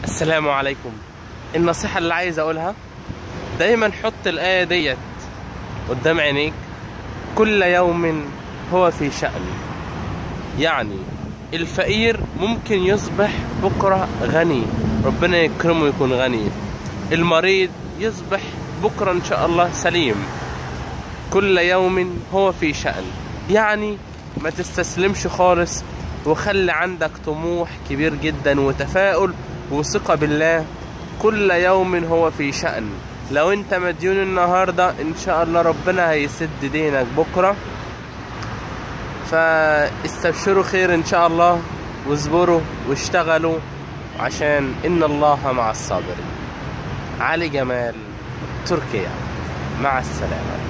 السلام عليكم النصيحة اللي عايز أقولها دايما حط الآية ديت قدام عينيك كل يوم هو في شأن يعني الفقير ممكن يصبح بكرة غني ربنا يكرمه يكون غني المريض يصبح بكرة إن شاء الله سليم كل يوم هو في شأن يعني ما تستسلمش خالص وخلي عندك طموح كبير جدا وتفاؤل وثقة بالله كل يوم هو في شأن لو انت مديون النهاردة ان شاء الله ربنا هيسد دينك بكرة فاستبشروا خير ان شاء الله واصبروا واشتغلوا عشان ان الله مع الصابرين علي جمال تركيا مع السلامه